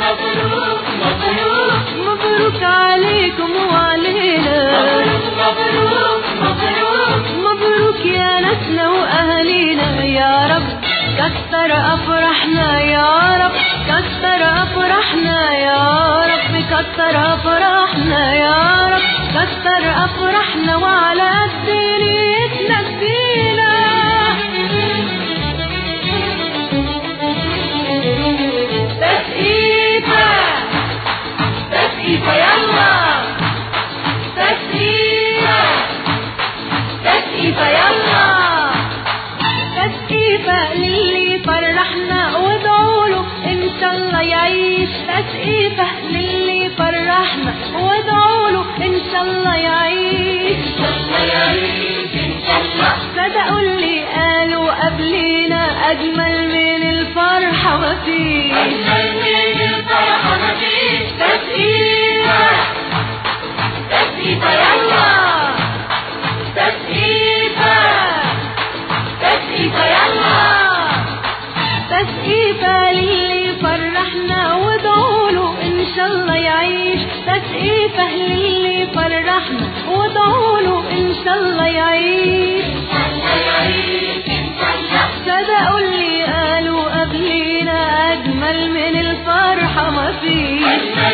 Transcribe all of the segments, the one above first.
مبروك مبروك مبروك عليكم وعلينا مبروك مبروك مبروك يا ناسنا واهالينا يا رب كتر افراحنا يا رب كتر افراحنا يا رب كتر افراحنا يا رب كتر افراحنا وعلى قد نيتنا كفينا تسقيفة تسقيفة يلا تسقيفة تسقيفة يلا تسقيفة للي فرحنا وادعوا له ان شاء الله يعيش تسقيفة للي فرحنا وادعوا له ان شاء الله يعيش صدقوا اللي قالوا قبلينا اجمل من الفرحة مفيش تسقيفة تسقيفة يلا تسقيفة تسقيفة يلا تسقيفة للي فرحنا وادعوا له ان شاء الله يعيش تسقيفة للي فرحنا وادعوا له ان شاء الله يعيش صدقوا اللي قالوا قبلينا اجمل من الفرحة مفيش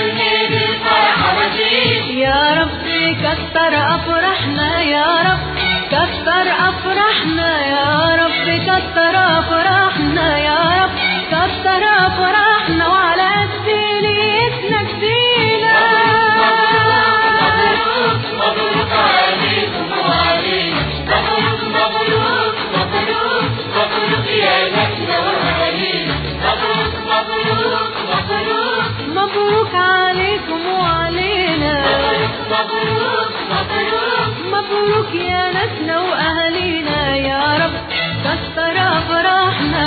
يا رب كتر افراحنا يا رب كتر افراحنا يا رب كتر افراحنا يا رب كتر افراحنا وعلى قد نيتنا كفينا مبروك عليكم وعلينا مبروك مبروك مبروك مبروك يا نسنا وأهالينا مبروك مبروك مبروك مبروك عليكم وعلينا مبروك مبروك مبروك يا ناسنا واهالينا يا رب كتر افراحنا